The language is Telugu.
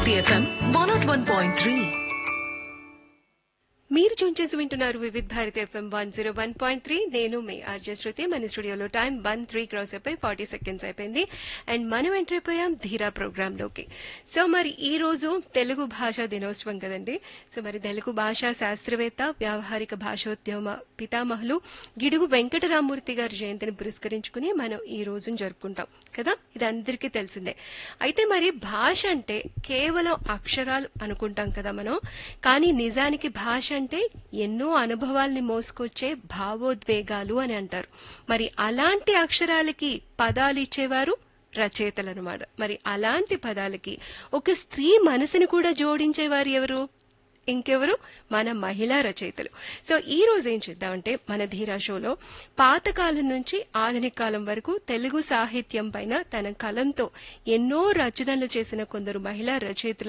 Bharati FM one naught one point three మీరు చూన్ చేసి వింటున్నారు Vividh Bharati FM one zero one point three నేను మీ ఆర్జే శృతి మన స్టూడియోలో టైం వన్ త్రీ క్రాస్ అయిపోయి ఫార్టీ సెకండ్స్ అయిపోయింది అండ్ మనం ఎంటర్ అయిపోయాం ధీరా ప్రోగ్రామ్ లోకి సో మరి ఈ రోజు తెలుగు భాషా దినోత్సవం కదండి సో మరి తెలుగు భాషా శాస్త్రవేత్త వ్యావహారిక భాషోద్యమ పితామహులు గిడుగు వెంకటరామూర్తి గారి జయంతిని పురస్కరించుకుని మనం ఈ రోజును జరుపుకుంటాం కదా ఇది అందరికీ తెలిసిందే అయితే మరి భాష అంటే కేవలం అక్షరాలు అనుకుంటాం కదా మనం కానీ నిజానికి భాష అంటే ఎన్నో అనుభవాల్ని మోసుకొచ్చే భావోద్వేగాలు అని అంటారు మరి అలాంటి అక్షరాలకి పదాలు ఇచ్చేవారు రచయితలు అనమాట మరి అలాంటి పదాలకి ఒక స్త్రీ మనసుని కూడా జోడించేవారు ఎవరు ఇంకెవరు మన మహిళా రచయితలు సో ఈ రోజు ఏం చేద్దామంటే మన ధీరా షోలో పాతకాలం నుంచి ఆధునిక కాలం వరకు తెలుగు సాహిత్యం పైన తన కలంతో ఎన్నో రచనలు చేసిన కొందరు మహిళా రచయితల